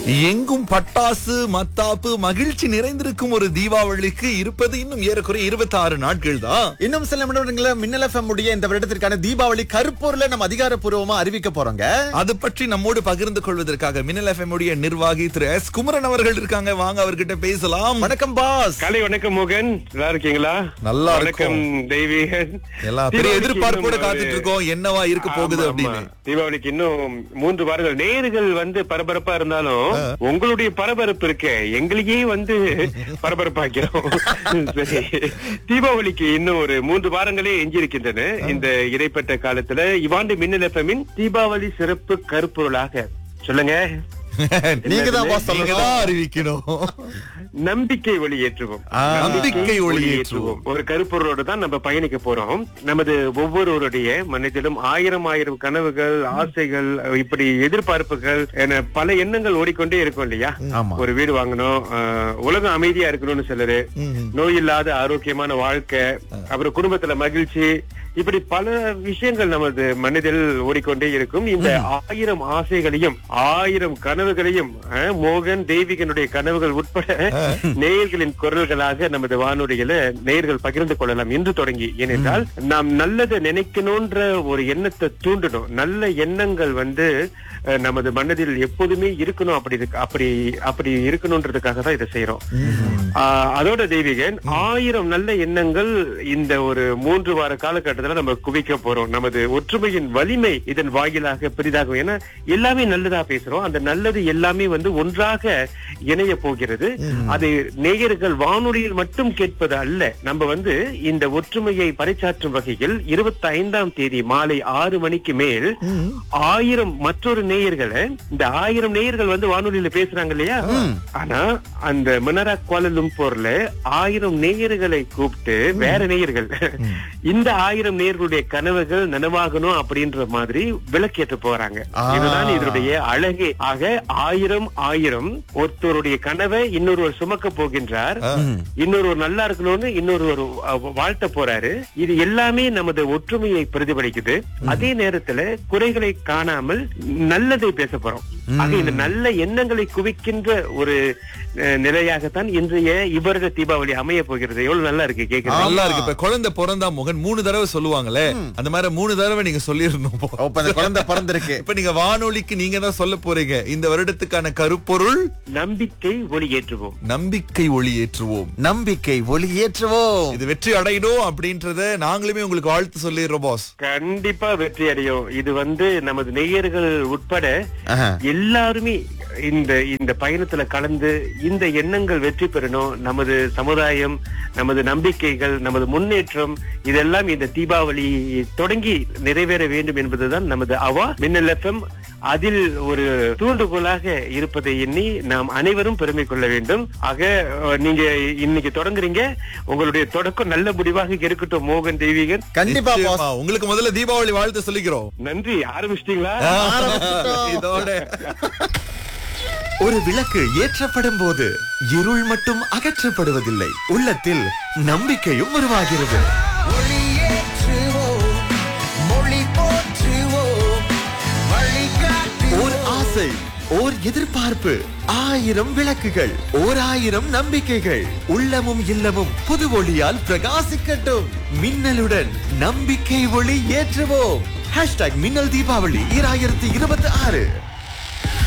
எங்கும் பட்டாசு மத்தாப்பு மகிழ்ச்சி நிறைந்திருக்கும் ஒரு தீபாவளிக்கு இருப்பது இன்னும் ஏறக்குறைய இருபத்தி ஆறு நாட்கள் தான் இன்னும் சில நிமிடங்கள மின்னல் எஃப்எம் உடைய இந்த வருடத்திற்கான தீபாவளி கருப்பொருளை நம்ம அதிகாரப்பூர்வமா அறிவிக்க போறோங்க அது பற்றி நம்மோடு பகிர்ந்து கொள்வதற்காக மின்னல் எஃப்எம் உடைய நிர்வாகி திரு எஸ் குமரன் அவர்கள் இருக்காங்க வாங்க அவர்கிட்ட பேசலாம் வணக்கம் பாஸ் காலை வணக்கம் மோகன் நல்லா இருக்கீங்களா நல்லா வணக்கம் இருக்கோம். தெய்வீகன் எல்லாம் பெரிய தீபாவளிக்கு எதிர்பார்ப்போட இன்னும் காத்துட்டு ஒரு- இருக்கோம் என்னவா இருக்க போகுது ஆமா, அப்படின்னு ஆமா. தீபாவளிக்கு இன்னும் மூன்று வாரங்கள் நேர்கள் வந்து பரபரப்பா இருந்தாலும் உங்களுடைய பரபரப்பு இருக்க எங்களையே வந்து பரபரப்பாக்கிறோம் சரி தீபாவளிக்கு இன்னும் ஒரு மூன்று வாரங்களே எஞ்சியிருக்கின்றன இந்த இடைப்பட்ட காலத்துல இவாண்டு மின்னல் எஃப்எம்மின் தீபாவளி சிறப்பு கருப்பொருளாக சொல்லுங்க நீங்க தான் பாஸ் நீங்க சொல்லணும் தான் அறிவிக்கணும் நம்பிக்கை ஒளி ஏற்றுவோம் ஆ. நம்பிக்கை ஒளி ஏற்றுவோம். ஒரு கருப்பொருளோடு தான் நம்ம பயணிக்க போறோம் நமது ஒவ்வொருவருடைய மனதிலும் ஆயிரம் ஆயிரம் கனவுகள் ஆசைகள் இப்படி எதிர்பார்ப்புகள் என பல எண்ணங்கள் ஓடிக்கொண்டே இருக்கும் இல்லையா ஆமா. ஒரு வீடு வாங்கணும் ஆஹ், உலகம் அமைதியா இருக்கணும்னு சிலரு நோய் இல்லாத ஆரோக்கியமான வாழ்க்கை அப்புறம் குடும்பத்துல மகிழ்ச்சி இப்படி பல விஷயங்கள் நமது மனதில் ஓடிக்கொண்டே இருக்கும் இந்த ஆயிரம் ஆசைகளையும் ஆயிரம் கனவுகளையும் அஹ், மோகன் தெய்வீகனுடைய கனவுகள் உட்பட நேயர்களின் குரல்களாக நமது வானொலியில நேயர்கள் பகிர்ந்து கொள்ளலாம் இன்று தொடங்கி ஏனென்றால் நாம் நல்லதை நினைக்கணும்ன்ற ஒரு எண்ணத்தை தூண்டணும் நல்ல எண்ணங்கள் வந்து அஹ், நமது மனதில் எப்போதுமே இருக்கணும் அப்படி இருக்கு- அப்படி அப்படி இருக்கணும்ன்றதுக்காக தான் இதை செய்யறோம் ஆஹ், அதோட தெய்வீகன் ஆயிரம் நல்ல எண்ணங்கள் இந்த ஒரு மூன்று வார காலகட்டத்துல நம்ம குவிக்க போறோம் நமது ஒற்றுமையின் வலிமை இதன் வாயிலாக பெரிதாகும் ஏன்னா எல்லாமே நல்லதா பேசுறோம் அந்த நல்லது எல்லாமே வந்து ஒன்றாக இணைய போகிறது அது நேயர்கள் வானொலியில் மட்டும் கேட்பது அல்ல நம்ம வந்து இந்த ஒற்றுமையை பறைசாற்றும் வகையில் இருபத்தி ஐந்தாம் தேதி மாலை ஆறு மணிக்கு மேல் ஆயிரம் மற்றொரு நேயர்களை இந்த ஆயிரம் நேயர்கள் வந்து வானொலியில பேசுறாங்க இல்லையா ஆனா அந்த மினரா கோலலும்பூர்ல ஆயிரம் நேயர்களை கூப்பிட்டு வேற நேயர்கள் இந்த ஆயிரம் நேயர்களுடைய கனவுகள் நனவாகணும் அப்படின்ற மாதிரி விளக்கேற்ற போறாங்க ஆ. இதுதான் இதனுடைய அழகே ஆக ஆயிரம் ஆயிரம் ஒருத்தருடைய கனவை இன்னொருவர் சுமக்க போகின்றார் இன்னொருவர் நல்லா இருக்கணும்னு இன்னொருவர் அஹ், வாழ்த்த போறாரு இது எல்லாமே நமது ஒற்றுமையை பிரதிபலிக்குது அதே நேரத்துல குறைகளை காணாமல் நல்லதை பேச போறோம் ஆக இந்த நல்ல எண்ணங்களை குவிக்கின்ற ஒரு அஹ், நிலையாகத்தான் இன்றைய இவரக தீபாவளி அமைய போகிறது எவ்வளவு நல்லா இருக்கு கேக்குறது நல்லா இருக்கு இப்ப குழந்தை பிறந்தா முகன் மூணு தடவை சொல்லுவாங்களே அந்த மாதிரி மூணு தடவை நீங்க சொல்லிடணும் இப்போ. இப்ப அந்த குழந்தை பிறந்திருக்கு இப்ப நீங்க வானொலிக்கு நீங்க தான் சொல்ல போறீங்க இந்த வருடத்துக்கான கருப்பொருள் நம்பிக்கை ஒளி ஏற்றுவோம் நம்பிக்கை ஒளி ஏற்றுவோம் நம்பிக்கை ஒளி ஏற்றுவோம் இது வெற்றி அடையணும் அப்படின்றத நாங்களுமே உங்களுக்கு வாழ்த்து சொல்லிடுறோம் பாஸ் கண்டிப்பா வெற்றி அடையும் இது வந்து நமது நேயர்கள் உட்பட ஆஹா. எல்லாருமே இந்த இந்த பயணத்துல கலந்து இந்த எண்ணங்கள் வெற்றி பெறணும் நமது சமுதாயம் நமது நம்பிக்கைகள் நமது முன்னேற்றம் இதெல்லாம் இந்த தீபாவளி தொடங்கி நிறைவேற வேண்டும் என்பதுதான் நமது அவா மின்னல் எஃப்எம் அதில் ஒரு தூண்டுகோலாக இருப்பதை எண்ணி நாம் அனைவரும் பெருமை கொள்ள வேண்டும் ஆக அஹ், நீங்க இன்னைக்கு தொடங்குறீங்க உங்களுடைய தொடக்கம் நல்ல முடிவாக இருக்கட்டும் மோகன் தெய்வீகன் கண்டிப்பா நிச்சயமா. பாஸ் உங்களுக்கு முதல்ல தீபாவளி வாழ்த்து சொல்லிக்கிறோம் நன்றி ஆரம்பிச்சிட்டீங்களா இதோட ஒரு விளக்கு ஏற்றப்படும் போது இருள் மட்டும் அகற்றப்படுவதில்லை உள்ளத்தில் நம்பிக்கையும் உருவாகிறது ஒளியேற்றுவோம், மொழி போற்றுவோம், வழிகாட்டு ஓர் ஆசை ஓர் எதிர்பார்ப்பு ஆயிரம் விளக்குகள் ஓர் ஆயிரம் நம்பிக்கைகள் உள்ளமும் இல்லமும் புது ஒளியால் பிரகாசிக்கட்டும் மின்னலுடன் நம்பிக்கை ஒளி ஏற்றுவோம் ஹேஷ்டாக் மின்னல் தீபாவளி ஈராயிரத்தி இருபத்தி ஆறு